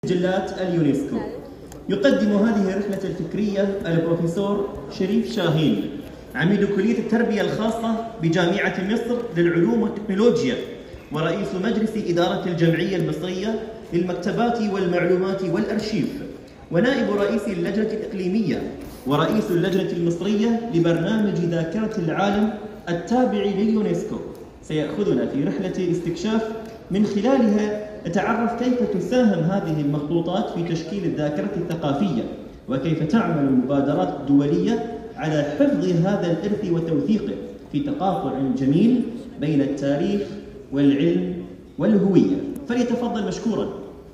مجلات اليونسكو يقدم هذه الرحلة الفكرية البروفيسور شريف شاهين عميد كلية التربية الخاصة بجامعة مصر للعلوم والتكنولوجيا ورئيس مجلس إدارة الجمعية المصرية للمكتبات والمعلومات والأرشيف ونائب رئيس اللجنة الإقليمية ورئيس اللجنة المصرية لبرنامج ذاكرة العالم التابع لليونسكو سيأخذنا في رحلة استكشاف من خلالها نتعرف كيف تساهم هذه المخطوطات في تشكيل الذاكرة الثقافية وكيف تعمل المبادرات الدولية على حفظ هذا الإرث وتوثيقه في تقاطع جميل بين التاريخ والعلم والهوية فليتفضل مشكورا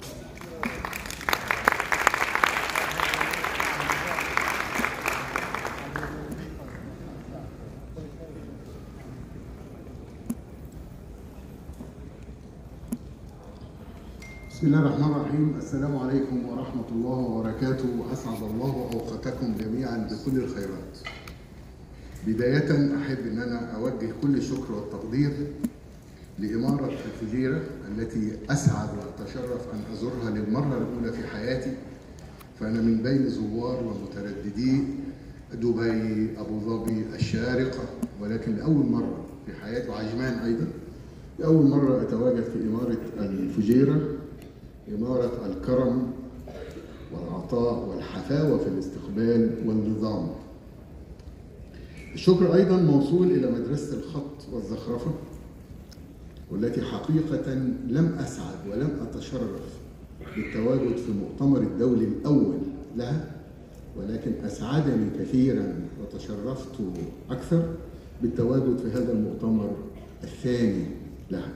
بسم الله الرحمن الرحيم السلام عليكم ورحمة الله وبركاته أسعد الله أوقاتكم جميعا بكل الخيرات بداية أحب أن أنا أوجه كل الشكر والتقدير لإمارة الفجيرة التي أسعد وأتشرف أن أزورها للمرة الأولى في حياتي فأنا من بين زوار ومترددي دبي أبو ظبي الشارقة ولكن لأول مرة في حياتي وعجمان أيضا لأول مرة أتواجد في إمارة الفجيرة إمارة الكرم والعطاء والحفاوة في الاستقبال والنظام الشكر أيضا موصول إلى مدرسة الخط والزخرفة والتي حقيقة لم أسعد ولم أتشرف بالتواجد في المؤتمر الدولي الأول لها ولكن أسعدني كثيرا وتشرفت أكثر بالتواجد في هذا المؤتمر الثاني لها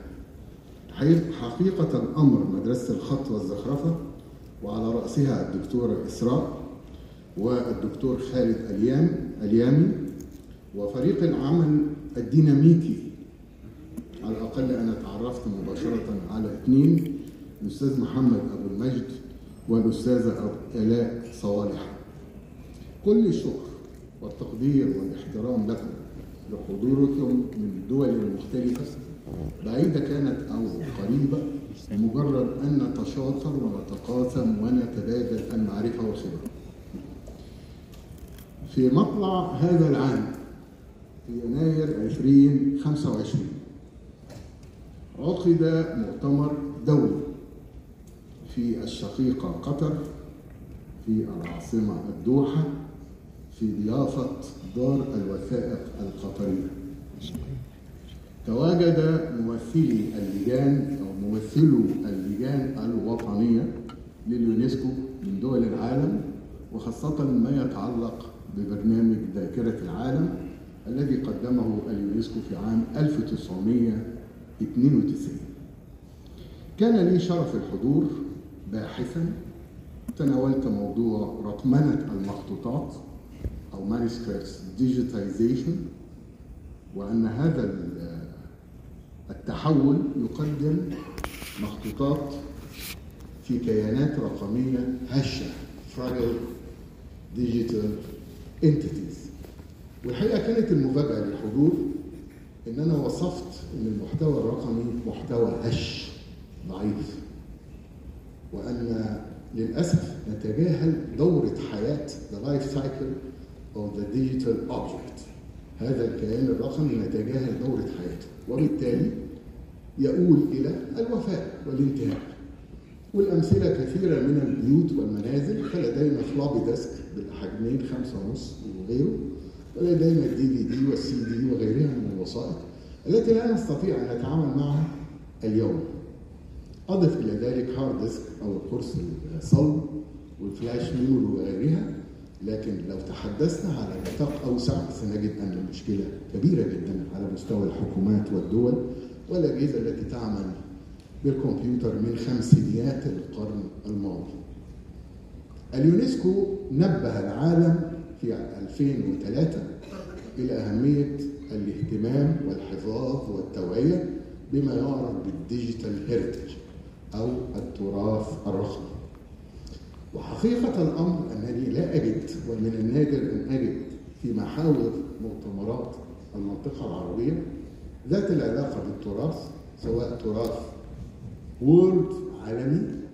حقيقة الأمر مدرسة الخط والزخرفة وعلى رأسها الدكتورة إسراء والدكتور خالد اليام اليامي وفريق العمل الديناميكي على الأقل أنا تعرفت مباشرة على اثنين الأستاذ محمد أبو المجد والأستاذة آلاء صوالح كل الشكر والتقدير والاحترام لكم لحضوركم من الدول المختلفة بعيدة كانت أو قريبة مجرد أن نتشاطر ونتقاسم ونتبادل المعرفة والخبرة. في مطلع هذا العام في يناير 2025 عقد مؤتمر دولي في الشقيقة قطر في العاصمة الدوحة في ضيافة دار الوثائق القطرية. تواجد ممثلي اللجان او ممثلو اللجان الوطنيه لليونسكو من دول العالم وخاصه ما يتعلق ببرنامج ذاكره العالم الذي قدمه اليونسكو في عام 1992 كان لي شرف الحضور باحثا تناولت موضوع رقمنه المخطوطات او manuscripts digitization وان هذا التحول يقدم مخطوطات في كيانات رقمية هشة fragile digital entities والحقيقة كانت المفاجأة للحضور إن أنا وصفت إن المحتوى الرقمي محتوى هش ضعيف وأن للأسف نتجاهل دورة حياة the life cycle of the digital object هذا الكيان الرقمي نتجاهل دورة حياته وبالتالي يؤول إلى الوفاء والانتهاء والأمثلة كثيرة من البيوت والمنازل فلدينا فلوبي ديسك بالحجمين خمسة ونص وغيره ولدينا الدي في دي والسي دي وغيرها من الوسائط التي لا نستطيع أن نتعامل معها اليوم أضف إلى ذلك هارد ديسك أو القرص الصلب والفلاش ميموري وغيرها لكن لو تحدثنا على نطاق اوسع سنجد ان المشكله كبيره جدا على مستوى الحكومات والدول والاجهزه التي تعمل بالكمبيوتر من خمسينيات القرن الماضي. اليونسكو نبه العالم في 2003 الى اهميه الاهتمام والحفاظ والتوعيه بما يعرف بالديجيتال هيريتج او التراث الرقمي. وحقيقة الأمر أنني لا أجد ومن النادر أن أجد في محاور مؤتمرات المنطقة العربية ذات العلاقة بالتراث سواء تراث وورد عالمي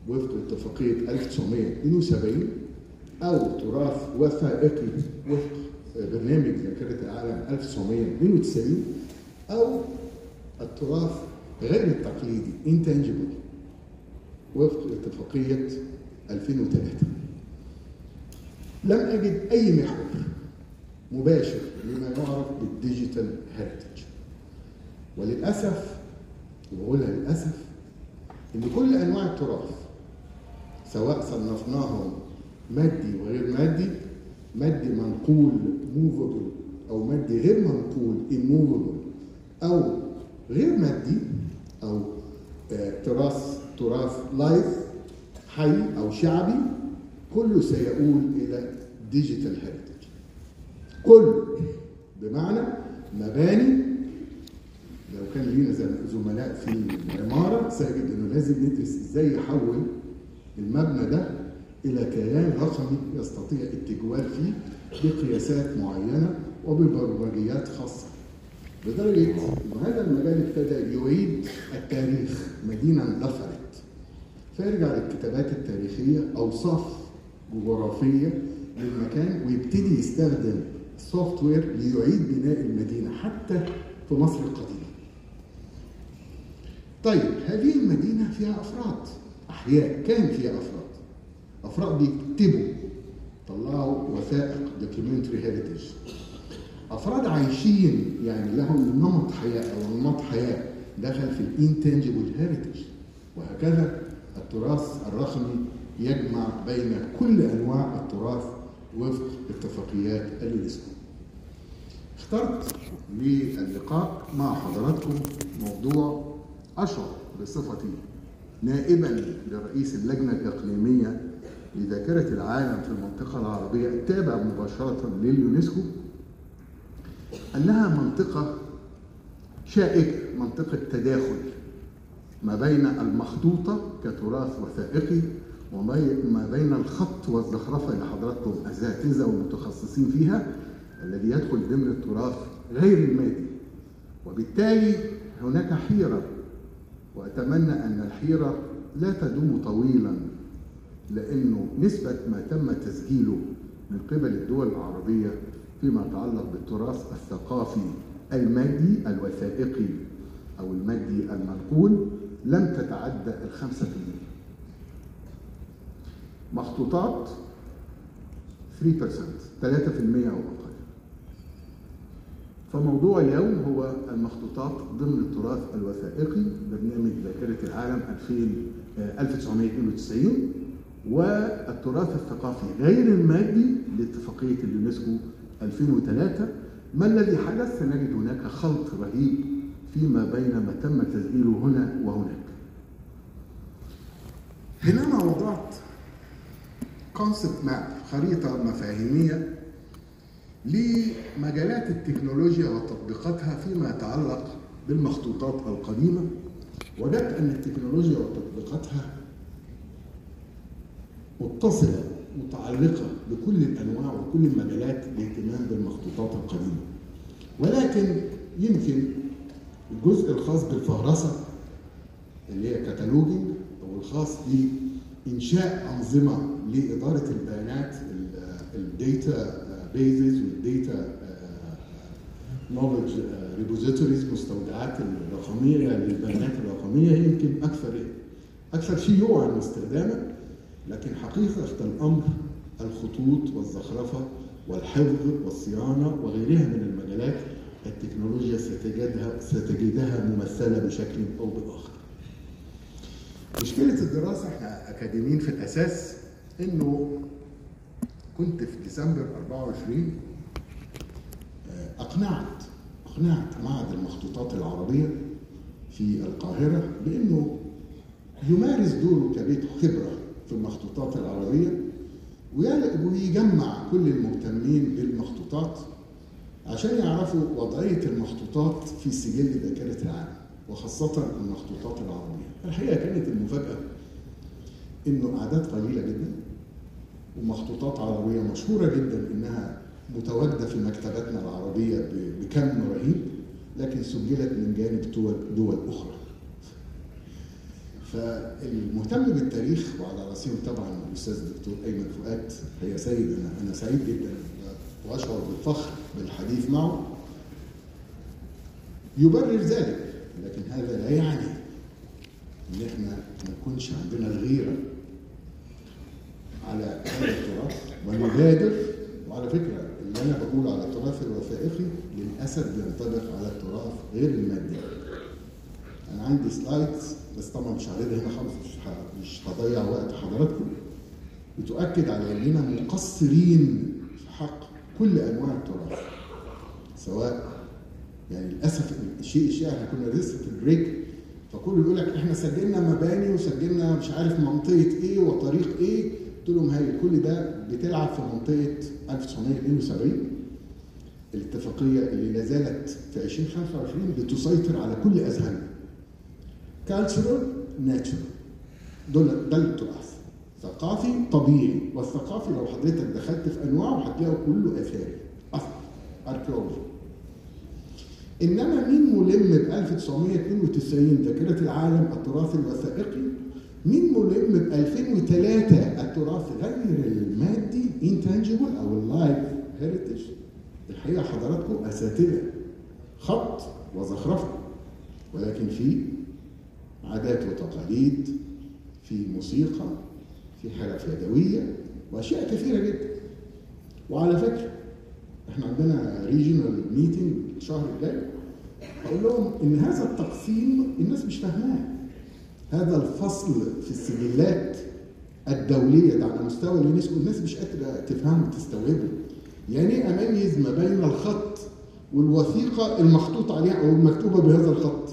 وفق اتفاقية 1972 أو تراث وثائقي وفق برنامج ذاكرة العالم 1992 أو التراث غير التقليدي intangible وفق اتفاقية 2003 لم أجد أي محور مباشر لما يعرف بالديجيتال هيريتج وللأسف وبقولها للأسف إن كل أنواع التراث سواء صنفناهم مادي وغير مادي مادي منقول موفبل أو مادي غير منقول immovable أو غير مادي أو آه، تراث تراث لايف حي أو شعبي كله سيؤول إلى ديجيتال هيريتج كله بمعنى مباني لو كان لينا زملاء في العمارة سيجد انه لازم ندرس ازاي يحول المبنى ده الى كيان رقمي يستطيع التجوال فيه بقياسات معينة وببرمجيات خاصة لدرجة ان هذا المجال ابتدى يعيد التاريخ مدينة اندثرت فيرجع للكتابات التاريخية اوصاف جغرافية للمكان ويبتدي يستخدم سوفت وير ليعيد بناء المدينة حتى في مصر القديمة طيب هذه المدينة فيها أفراد أحياء كان فيها أفراد أفراد بيكتبوا طلعوا وثائق دوكيومنتري هيريتج أفراد عايشين يعني لهم نمط حياة أو نمط حياة دخل في الانتنجبل هيريتج وهكذا التراث الرقمي يجمع بين كل أنواع التراث وفق اتفاقيات اليونسكو اخترت للقاء مع حضراتكم موضوع أشعر بصفتي نائبا لرئيس اللجنة الإقليمية لذاكرة العالم في المنطقة العربية التابع مباشرة لليونسكو أنها منطقة شائكة منطقة تداخل ما بين المخطوطة كتراث وثائقي وما بين الخط والزخرفة اللي حضراتكم أساتذة ومتخصصين فيها الذي يدخل ضمن التراث غير المادي وبالتالي هناك حيرة وأتمنى أن الحيرة لا تدوم طويلا لأنه نسبة ما تم تسجيله من قبل الدول العربية فيما يتعلق بالتراث الثقافي المادي الوثائقي أو المادي المنقول لم تتعدى الخمسة في المئة مخطوطات 3% 3% أو أقل فموضوع اليوم هو المخطوطات ضمن التراث الوثائقي برنامج ذاكرة العالم 2000 1992 والتراث الثقافي غير المادي لاتفاقية اليونسكو 2003 ما الذي حدث؟ سنجد هناك خلط رهيب فيما بين ما تم تسجيله هنا وهناك. حينما وضعت كونسبت ماب خريطة مفاهيمية لمجالات التكنولوجيا وتطبيقاتها فيما يتعلق بالمخطوطات القديمة وجدت أن التكنولوجيا وتطبيقاتها متصلة متعلقة بكل الأنواع وكل المجالات الاهتمام بالمخطوطات القديمة ولكن يمكن الجزء الخاص بالفهرسة اللي هي كتالوجينج أو الخاص بإنشاء أنظمة لإدارة البيانات الداتا بيزز والداتا نولج ريبوزيتوريز مستودعات الرقميه للبيانات الرقميه هي يمكن اكثر اكثر شيوعا واستخداما لكن حقيقه الامر الخطوط والزخرفه والحفظ والصيانه وغيرها من المجالات التكنولوجيا ستجدها ستجدها ممثله بشكل او باخر. مشكله الدراسه احنا اكاديميين في الاساس انه كنت في ديسمبر 24 اقنعت اقنعت معهد المخطوطات العربيه في القاهره بانه يمارس دوره كبيت خبره في المخطوطات العربيه ويجمع كل المهتمين بالمخطوطات عشان يعرفوا وضعيه المخطوطات في سجل ذاكره العالم وخاصه المخطوطات العربيه. الحقيقه كانت المفاجاه انه اعداد قليله جدا ومخطوطات عربيه مشهوره جدا انها متواجده في مكتباتنا العربيه بكم رهيب لكن سجلت من جانب دول دول اخرى. فالمهتم بالتاريخ وعلى راسهم طبعا الاستاذ الدكتور ايمن فؤاد هي سيد انا انا سعيد جدا واشعر بالفخر بالحديث معه يبرر ذلك لكن هذا لا يعني ان احنا ما يكونش عندنا الغيره على هذا التراث ونبادر وعلى فكره اللي انا بقول على التراث الوثائقي للاسف بينطبق على التراث غير المادي. انا عندي سلايدز بس طبعا مش هعرضها هنا خالص مش ه- مش هضيع وقت حضراتكم بتؤكد على اننا مقصرين في حق كل انواع التراث سواء يعني للاسف الشيء الشائع احنا كنا لسه في البريك فكله يقول لك احنا سجلنا مباني وسجلنا مش عارف منطقه ايه وطريق ايه قلت لهم هاي كل ده بتلعب في منطقه 1972 الاتفاقيه اللي لا زالت في 2025 بتسيطر على كل اذهاننا كالتشرال ناتشرال دول ده التراث ثقافي طبيعي والثقافي لو حضرتك دخلت في انواعه هتلاقيه كله اثاري اثر اركيولوجي انما مين ملم ب 1992 ذاكره العالم التراث الوثائقي مين ملم ب 2003 التراث غير المادي intangible او اللايف هيريتج الحقيقه حضراتكم اساتذه خط وزخرفه ولكن في عادات وتقاليد في موسيقى في حرف يدويه واشياء كثيره جدا وعلى فكره احنا عندنا ريجنال ميتنج الشهر الجاي اقول لهم ان هذا التقسيم الناس مش فاهماه هذا الفصل في السجلات الدوليه ده على مستوى اليونسكو الناس مش قادره تفهمه وتستوعبه يعني ايه اميز ما بين الخط والوثيقه المخطوط عليها او المكتوبه بهذا الخط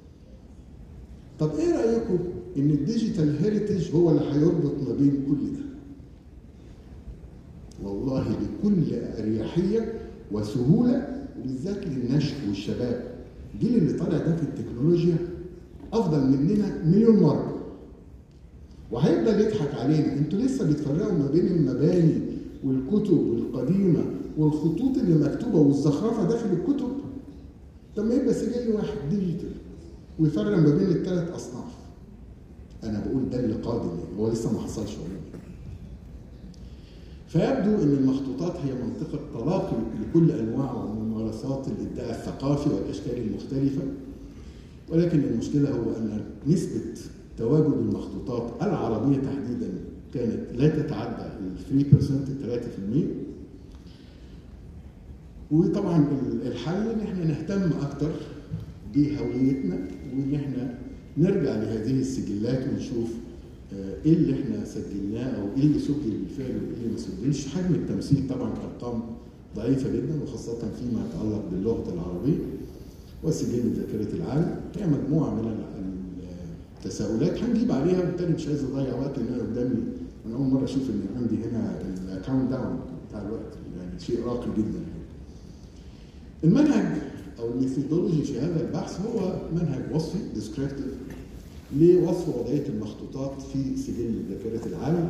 طب ايه رايكم ان الديجيتال هيريتج هو اللي هيربط ما بين كل ده والله بكل اريحيه وسهوله وبالذات للنشء والشباب الجيل اللي طالع ده في التكنولوجيا افضل مننا مليون مره وهيفضل يضحك علينا انتوا لسه بتفرقوا ما بين المباني والكتب القديمه والخطوط اللي مكتوبه والزخرفه داخل الكتب طب ما يبقى سجل واحد ديجيتال ويفرق ما بين الثلاث اصناف انا بقول ده اللي قادم يعني هو لسه ما حصلش والله فيبدو ان المخطوطات هي منطقه تلاقي لكل انواع وممارسات الابداع الثقافي والاشكال المختلفه ولكن المشكله هو ان نسبه تواجد المخطوطات العربيه تحديدا كانت لا تتعدى ال 3% 3% وطبعا الحل ان احنا نهتم اكتر بهويتنا وان احنا نرجع لهذه السجلات ونشوف ايه اللي احنا سجلناه او ايه اللي سجل بالفعل وايه اللي ما سجلش حجم التمثيل طبعا ارقام ضعيفه جدا وخاصه فيما يتعلق باللغه العربيه وسجل ذاكره العالم هي مجموعه من التساؤلات هنجيب عليها وبالتالي مش عايز اضيع وقت ان انا قدامي انا اول مره اشوف ان عندي هنا الكاونت داون بتاع الوقت يعني شيء راقي جدا المنهج او الميثودولوجي في هذا البحث هو منهج وصفي ديسكريبتيف لوصف وضعيه المخطوطات في سجل ذاكره العالم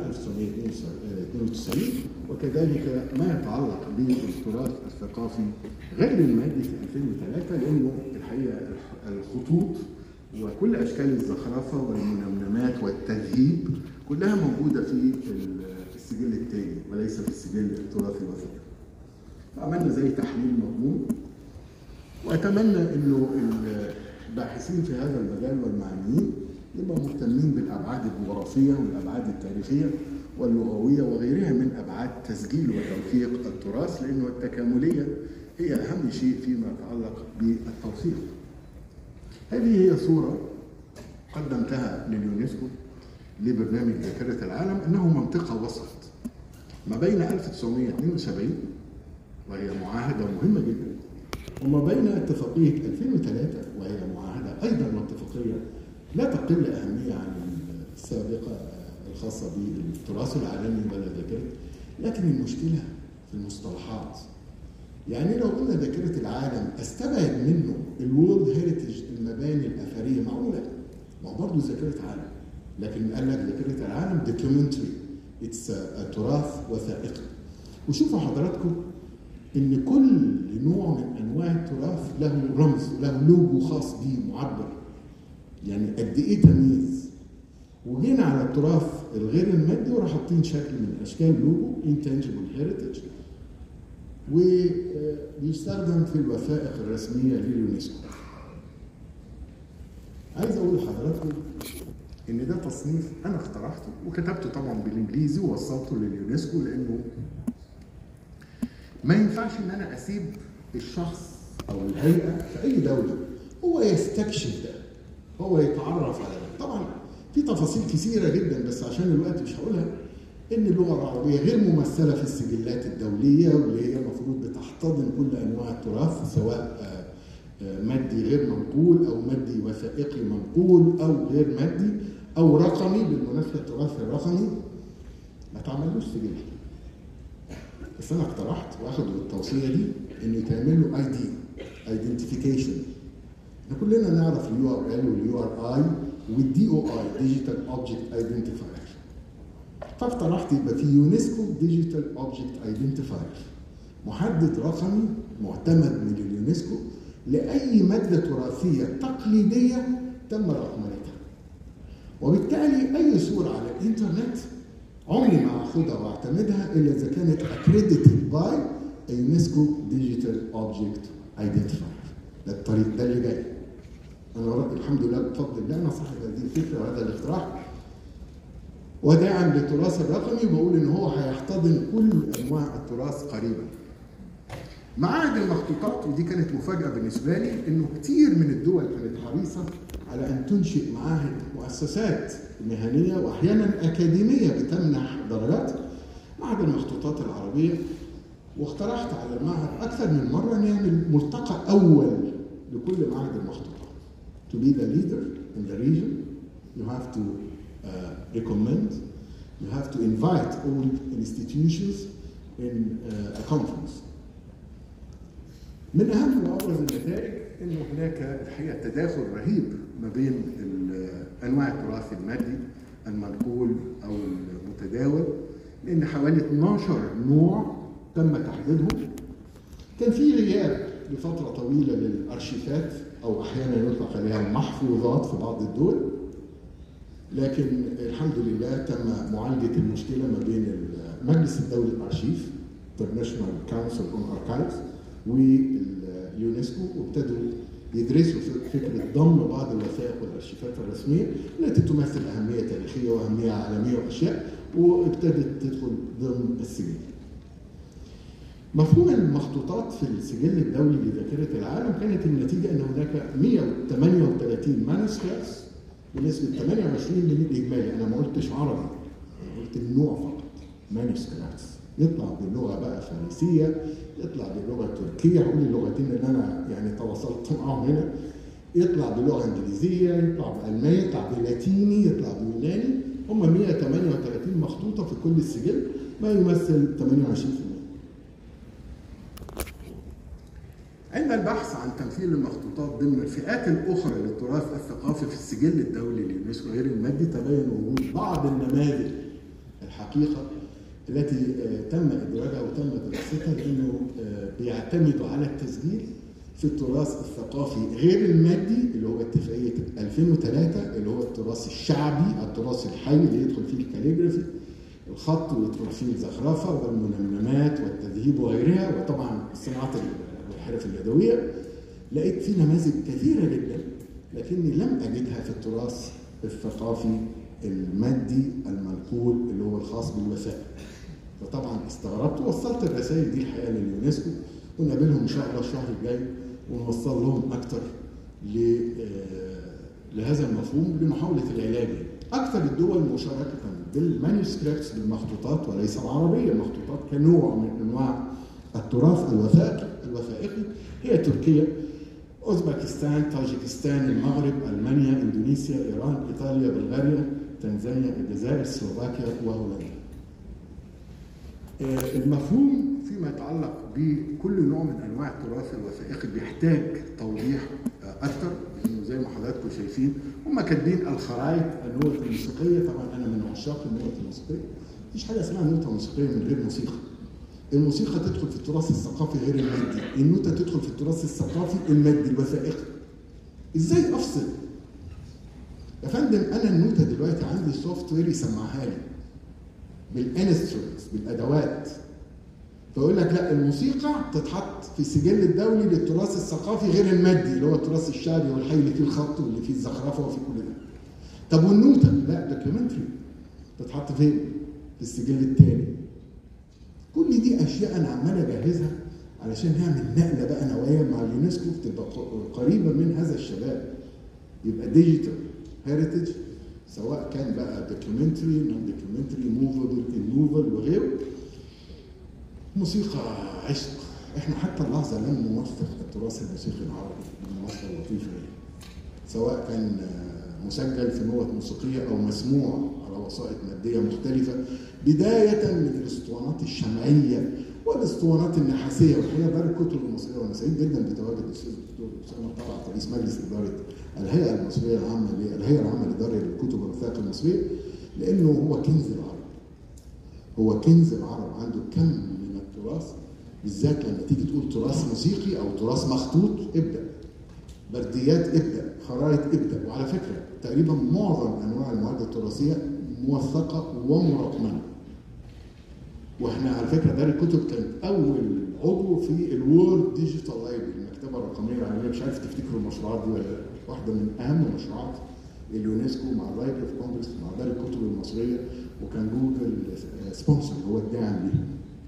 1992 وكذلك ما يتعلق بالتراث الثقافي غير المادي في 2003 لانه الحقيقه الخطوط وكل اشكال الزخرفه والمنمنمات والتذهيب كلها موجوده في السجل التاني وليس في السجل التراثي الوثائقي. فعملنا زي تحليل مضمون واتمنى انه الباحثين في هذا المجال والمعنيين يبقوا مهتمين بالابعاد الجغرافيه والابعاد التاريخيه واللغويه وغيرها من ابعاد تسجيل وتوثيق التراث لانه التكامليه هي اهم شيء فيما يتعلق بالتوثيق. هذه هي صوره قدمتها لليونسكو لبرنامج ذاكره العالم انه منطقه وسط ما بين 1972 وهي معاهده مهمه جدا وما بين اتفاقيه 2003 وهي معاهده ايضا واتفاقيه لا تقل اهميه عن السابقه الخاصه بالتراث العالمي ولا ذاكره لكن المشكله في المصطلحات يعني لو قلنا ذاكره العالم استبعد منه الوورلد هيريتج المباني الاثريه معقوله ما هو برضه ذاكره عالم لكن قال لك ذاكره العالم دوكيومنتري اتس تراث وثائقي وشوفوا حضراتكم ان كل نوع من انواع التراث له رمز له لوجو خاص به معبر يعني قد ايه تمييز وجينا على التراث الغير المادي وراح حاطين شكل من اشكال لوجو intangible heritage وبيستخدم في الوثائق الرسميه لليونسكو. عايز اقول لحضراتكم ان ده تصنيف انا اخترعته وكتبته طبعا بالانجليزي ووصلته لليونسكو لانه ما ينفعش ان انا اسيب الشخص او الهيئه في اي دوله هو يستكشف ده هو يتعرف على ده طبعا في تفاصيل كثيره جدا بس عشان الوقت مش هقولها ان اللغه العربيه غير ممثله في السجلات الدوليه واللي هي المفروض بتحتضن كل انواع التراث سواء مادي غير منقول او مادي وثائقي منقول او غير مادي او رقمي بالمناسبه التراث الرقمي ما تعملوش سجل بس انا اقترحت واخد التوصيه دي انه يتعمل له اي دي ايدنتيفيكيشن احنا كلنا نعرف اليو ار ال واليو ار اي والدي او اي ديجيتال اوبجكت ايدنتيفاير فاقترحت يبقى في يونسكو ديجيتال اوبجكت ايدنتيفاير محدد رقمي معتمد من اليونسكو لاي ماده تراثيه تقليديه تم رقمنتها وبالتالي اي صوره على الانترنت عمري ما اخدها واعتمدها الا اذا كانت accredited by a UNESCO Digital Object Identifier ده الطريق ده اللي جاي انا الحمد لله بفضل الله انا صاحب هذه الفكره وهذا الاقتراح وداعا للتراث الرقمي بقول ان هو هيحتضن كل انواع التراث قريبا معاهد المخطوطات ودي كانت مفاجاه بالنسبه لي انه كتير من الدول كانت حريصه على ان تنشئ معاهد مؤسسات مهنيه واحيانا اكاديميه بتمنح درجات معهد المخطوطات العربيه واقترحت على المعهد اكثر من مره نعمل ملتقى اول لكل معهد المخطوطات. To be the leader in the region, you have to uh, recommend, you have to invite all institutions in uh, a conference. من اهم وابرز النتائج انه هناك الحقيقه تداخل رهيب ما بين انواع التراث المادي المنقول او المتداول لان حوالي 12 نوع تم تحديدهم كان في غياب لفتره طويله للارشيفات او احيانا يطلق عليها المحفوظات في بعض الدول لكن الحمد لله تم معالجه المشكله ما بين المجلس الدولي للارشيف International Council on Archives واليونسكو وابتدوا يدرسوا فكره ضم بعض الوثائق والارشيفات الرسميه التي تمثل اهميه تاريخيه واهميه عالميه واشياء وابتدت تدخل ضمن السجل. مفهوم المخطوطات في السجل الدولي لذاكره العالم كانت النتيجه ان هناك 138 مانuscripts بنسبه 28 من الاجمالي انا ما قلتش عربي انا قلت النوع فقط مانuscripts يطلع باللغه بقى فرنسيه يطلع باللغه التركيه هقول اللغتين اللي انا يعني تواصلت معاهم هنا يطلع بلغه انجليزيه يطلع بالماني يطلع بلاتيني يطلع بيوناني هم 138 مخطوطه في كل السجل ما يمثل 28% عند البحث عن تمثيل المخطوطات ضمن الفئات الاخرى للتراث الثقافي في السجل الدولي لليونسكو غير المادي تبين وجود بعض النماذج الحقيقه التي تم ادراجها وتم دراستها لانه بيعتمدوا على التسجيل في التراث الثقافي غير المادي اللي هو اتفاقيه 2003 اللي هو التراث الشعبي التراث الحي اللي يدخل فيه الكاليجرافي الخط ويدخل فيه الزخرفه والمنمنمات والتذهيب وغيرها وطبعا الصناعات والحرف اليدويه لقيت في نماذج كثيره جدا لكني لم اجدها في التراث الثقافي المادي المنقول اللي هو الخاص بالوثائق فطبعا استغربت ووصلت الرسائل دي الحقيقه لليونسكو ونقابلهم ان شاء الله الشهر الجاي ونوصل لهم اكثر لهذا المفهوم لمحاوله العلاج اكثر الدول مشاركه بالمانuscripts بالمخطوطات وليس العربيه المخطوطات كنوع من انواع التراث الوثائقي الوثائقي هي تركيا اوزبكستان طاجيكستان المغرب المانيا اندونيسيا ايران ايطاليا بلغاريا تنزانيا الجزائر سلوفاكيا وهولندا المفهوم فيما يتعلق بكل نوع من انواع التراث الوثائقي بيحتاج توضيح اكثر لانه زي ما حضراتكم شايفين هم كاتبين الخرائط النوت الموسيقيه طبعا انا من عشاق النوت الموسيقيه مفيش حاجه اسمها نوته موسيقيه من غير موسيقى الموسيقى تدخل في التراث الثقافي غير المادي النوتة تدخل في التراث الثقافي المادي الوثائقي ازاي افصل يا فندم انا النوته دلوقتي عندي سوفت وير يسمعها لي بالانسترومنتس بالادوات فيقول لك لا الموسيقى تتحط في السجل الدولي للتراث الثقافي غير المادي اللي هو التراث الشعبي والحي اللي فيه الخط واللي فيه الزخرفه وفيه كل ده. طب والنوته؟ لا دوكيومنتري تتحط فين؟ في السجل الثاني. كل دي اشياء انا عمال اجهزها علشان نعمل نقله بقى نوعيه مع اليونسكو تبقى قريبه من هذا الشباب. يبقى ديجيتال هيريتج سواء كان بقى دوكيومنتري نون دوكيومنتري موفبل انوفل وغيره موسيقى عشق احنا حتى اللحظه لم نوثق التراث الموسيقي العربي بالمناسبه اللطيفه دي سواء كان مسجل في نوت موسيقيه او مسموع على وسائط ماديه مختلفه بدايه من الاسطوانات الشمعيه والاسطوانات النحاسيه والحقيقه دار الكتب المصريه وانا سعيد جدا بتواجد الاستاذ الدكتور اسامه طلعت رئيس مجلس اداره الهيئه المصريه العامه الهيئه العامه لاداره الكتب والوثائق المصريه لانه هو كنز العرب هو كنز العرب عنده كم من التراث بالذات لما تيجي تقول تراث موسيقي او تراث مخطوط ابدا برديات ابدا خرائط ابدا وعلى فكره تقريبا معظم انواع المواد التراثيه موثقه ومرقمنه واحنا على فكره دار الكتب كانت اول عضو في الوورد ديجيتال لايبرري المكتبه الرقميه العالميه مش عارف تفتكروا المشروعات دي ولا لا واحده من اهم مشروعات اليونسكو مع اللايبرري اوف كونجرس مع دار الكتب المصريه وكان جوجل سبونسر هو الداعم ليها.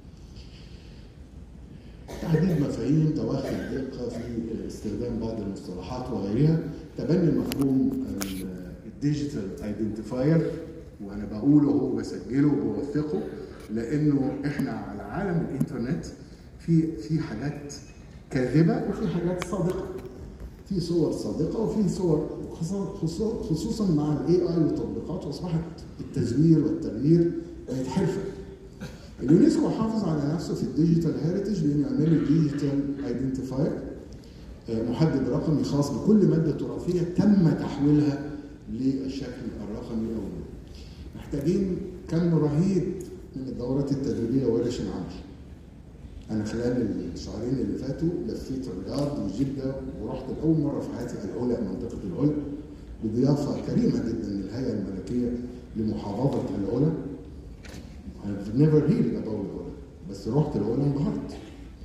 تحديد مفاهيم تواخي الدقه في استخدام بعض المصطلحات وغيرها تبني مفهوم الديجيتال ايدنتيفاير وانا بقوله هو بسجله وبوثقه لانه احنا على عالم الانترنت في في حاجات كاذبه وفي حاجات صادقه في صور صادقه وفي صور خصوصا مع الاي اي والتطبيقات واصبحت التزوير والتغيير بقت حرفه اليونسكو حافظ على نفسه في الديجيتال هيريتج بانه يعمل له ديجيتال ايدنتيفاير محدد رقمي خاص بكل ماده تراثيه تم تحويلها للشكل الرقمي او محتاجين كم رهيب من الدورات التدريبيه ورش العمل. انا خلال الشهرين اللي فاتوا لفيت الرياض وجده ورحت لاول مره في حياتي العلا منطقه العلا بضيافه كريمه جدا من الهيئه الملكيه لمحافظه العلا. I've never heard about العلا بس رحت العلا انبهرت.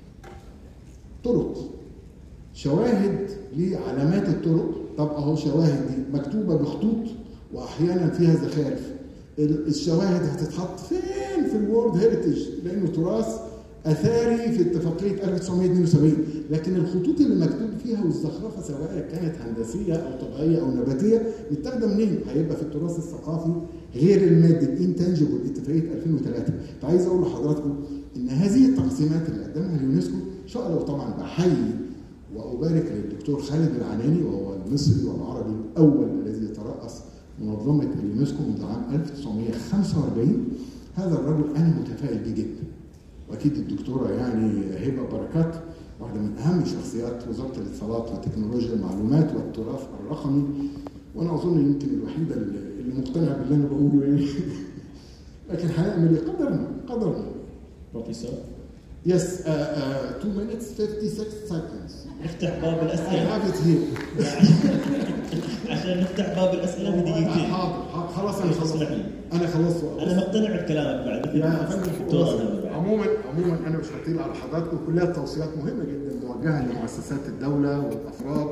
طرق شواهد لعلامات الطرق طب اهو شواهد دي مكتوبه بخطوط واحيانا فيها زخارف الشواهد هتتحط فين في الورد هيريتج لانه تراث اثاري في اتفاقيه 1972 لكن الخطوط اللي مكتوب فيها والزخرفه سواء كانت هندسيه او طبيعيه او نباتيه متاخده منين؟ هيبقى في التراث الثقافي غير المادي الانتنجبل اتفاقيه 2003 فعايز اقول لحضراتكم ان هذه التقسيمات اللي قدمها اليونسكو ان شاء الله طبعا بحيي وابارك للدكتور خالد العناني وهو المصري والعربي الاول الذي يترأس منظمه اليونسكو منذ عام 1945 هذا الرجل انا متفائل بيه جدا واكيد الدكتوره يعني هبه بركات واحده من اهم شخصيات وزاره الاتصالات وتكنولوجيا المعلومات والتراث الرقمي وانا اظن يمكن الوحيده اللي مقتنعه باللي انا بقوله يعني لكن هنعمل ايه؟ قدرنا قدرنا بروفيسور Yes, uh, uh, 2 minutes 56 seconds. نفتح باب I الاسئله have it here. عشان نفتح باب الاسئله في دقيقتين حاضر حاضر، خلاص انا خلصت اسمح لي. انا خلصت انا مقتنع بكلامك بعد يا فندم دكتور أنا بعد. عموما عموما انا مش هطيل على حضراتكم كلها توصيات مهمه جدا موجهه لمؤسسات الدوله والافراد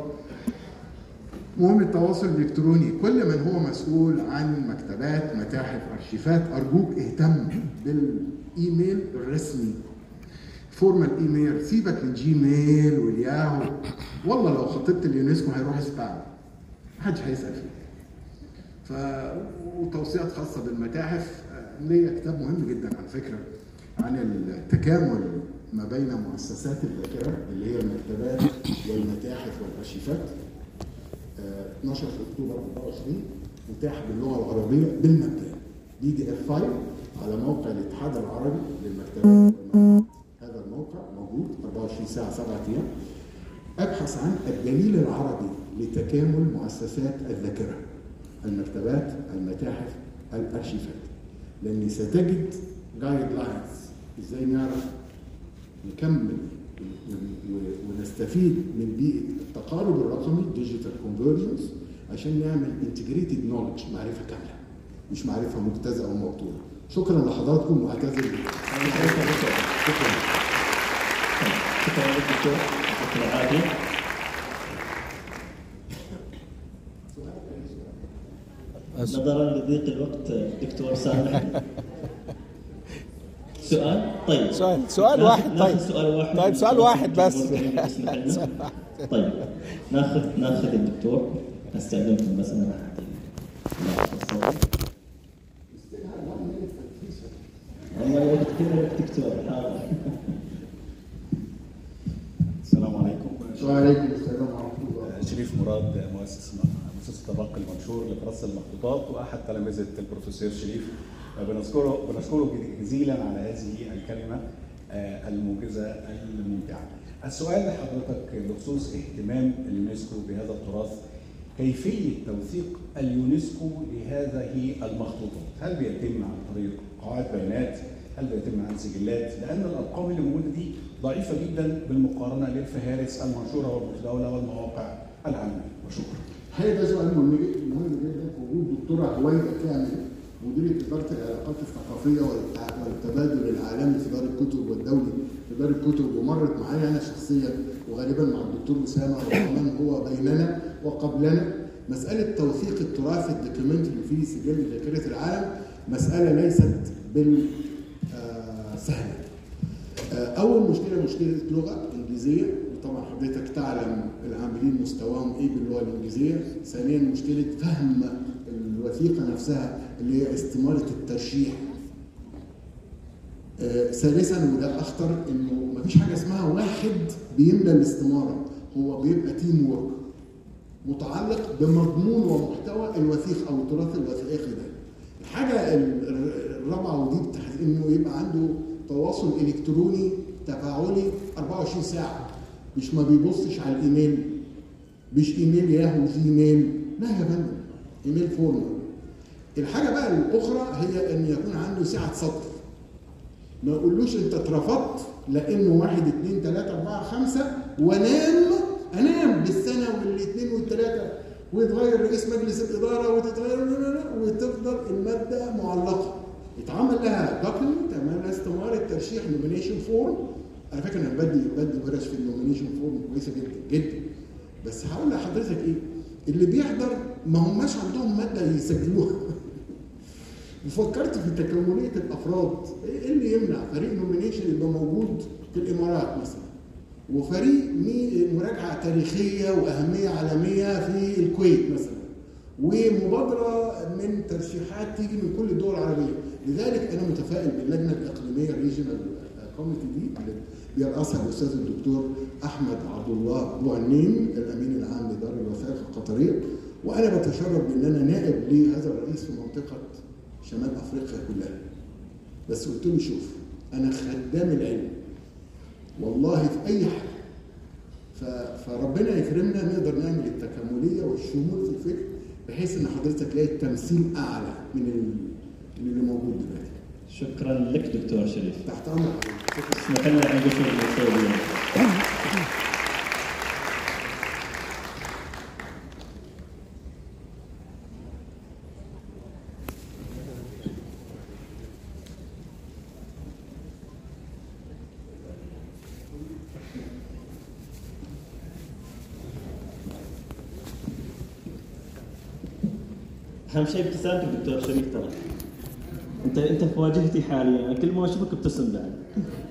مهم التواصل الالكتروني كل من هو مسؤول عن مكتبات متاحف ارشيفات ارجوك اهتم بالايميل الرسمي فورمال ايميل سيبك من جيميل والياهو والله لو خطبت اليونسكو هيروح سبام محدش هيسال فيك ف وتوصيات خاصه بالمتاحف آه، ليا كتاب مهم جدا على فكره عن التكامل ما بين مؤسسات الذاكره اللي هي المكتبات والمتاحف والارشيفات آه، 12 في اكتوبر 24 متاح باللغه العربيه بالمجان بي دي اف فايل على موقع الاتحاد العربي للمكتبات والمتاحف هذا الموقع موجود 24 ساعه 7 ايام ابحث عن الدليل العربي لتكامل مؤسسات الذاكره المكتبات المتاحف الارشيفات لان ستجد جايد لاينز ازاي نعرف نكمل و- و- ونستفيد من بيئه التقارب الرقمي ديجيتال كونفرجنس عشان نعمل انتجريتد نولج معرفه كامله مش معرفه مجتزأه ومبطوله شكرا لحضراتكم واعتذر شكرا شكرا لك دكتور يعطيك العافيه نظرا لضيق الوقت دكتور سامح سؤال طيب سؤال سؤال ناخذ- واحد ناخذ طيب سؤال واحد طيب سؤال واحد بس تسمح لنا؟ طيب ناخذ ناخذ الدكتور استاذنكم بس انا راح اعطي والله الوقت كله وقت دكتور حاضر السلام عليكم وعليكم السلام ورحمه الله شريف مراد مؤسس مؤسسة الرق المنشور لدراسة المخطوطات وأحد تلامذة البروفيسور شريف بنشكره بنشكره جزيلا على هذه الكلمة آه، الموجزة الممتعة. السؤال لحضرتك بخصوص اهتمام اليونسكو بهذا التراث كيفية توثيق اليونسكو لهذه المخطوطات؟ هل بيتم عن طريق قواعد بيانات؟ هل بيتم عن سجلات؟ لأن الأرقام اللي موجودة دي ضعيفة جدا بالمقارنة للفهارس المنشورة والمتداولة والمواقع العالمية وشكرا. الحقيقه ده سؤال مهم جدا مهم جدا في وجود دكتوره هويدا كامل مديرة إدارة العلاقات الثقافية والتع- والتبادل العالمي في دار الكتب والدولي في دار الكتب ومرت معايا أنا شخصيا وغالبا مع الدكتور أسامة وكمان هو بيننا وقبلنا مسألة توثيق التراث الدوكيومنتري في سجل ذاكرة العالم مسألة ليست بال آه، سهلة آه، أول مشكلة مشكلة لغة إنجليزية وطبعا حضرتك تعلم العاملين مستواهم إيه باللغة الإنجليزية ثانيا مشكلة فهم الوثيقة نفسها اللي هي استمارة الترشيح آه، ثالثا وده اخطر انه مفيش حاجه اسمها واحد بيملى الاستماره هو بيبقى تيم وورك متعلق بمضمون ومحتوى الوثيق او التراث الوثائقي ده. الحاجه ال- ال- الرابعه ودي بتحت- انه يبقى عنده تواصل الكتروني تفاعلي 24 ساعه مش ما بيبصش على الايميل مش ايميل ياهو جيميل لا يا فندم ايميل فورمال الحاجه بقى الاخرى هي ان يكون عنده سعه صدر ما يقولوش انت اترفضت لانه واحد اثنين ثلاثة أربعة خمسة وانام انام بالسنة والاثنين والثلاثة ويتغير رئيس مجلس الإدارة وتتغير وتفضل المادة معلقة يتعمل لها دوكيمنت تعمل لها استمارة ترشيح نومينيشن فورم على فكرة أنا بدي بدي ورش في النومينيشن فورم كويسة جدا جدا بس هقول لحضرتك إيه اللي بيحضر ما هماش عندهم مادة يسجلوها وفكرت في تكامليه الافراد ايه اللي يمنع فريق نومينيشن يبقى موجود في الامارات مثلا وفريق مي- مراجعه تاريخيه واهميه عالميه في الكويت مثلا ومبادره من ترشيحات تيجي من كل الدول العربيه لذلك انا متفائل باللجنه الاقليميه الريجنال كوميتي دي اللي بيرأسها الاستاذ الدكتور احمد عبد الله بوعنين الامين العام لدار الوثائق القطريه وانا بتشرف بان انا نائب لهذا الرئيس في منطقه شمال افريقيا كلها بس قلت له شوف انا خدام العلم والله في اي حاجه ف- فربنا يكرمنا نقدر نعمل التكامليه والشمول في الفكر بحيث ان حضرتك تلاقي التمثيل اعلى من ال- من اللي موجود دلوقتي شكرا لك دكتور شريف تحت امرك شكرا اسمح لنا ان نشكر الدكتور اليوم. اهم شيء ابتسامتك دكتور شريف ترى انت انت في واجهتي حاليا كل ما اشوفك ابتسم بعد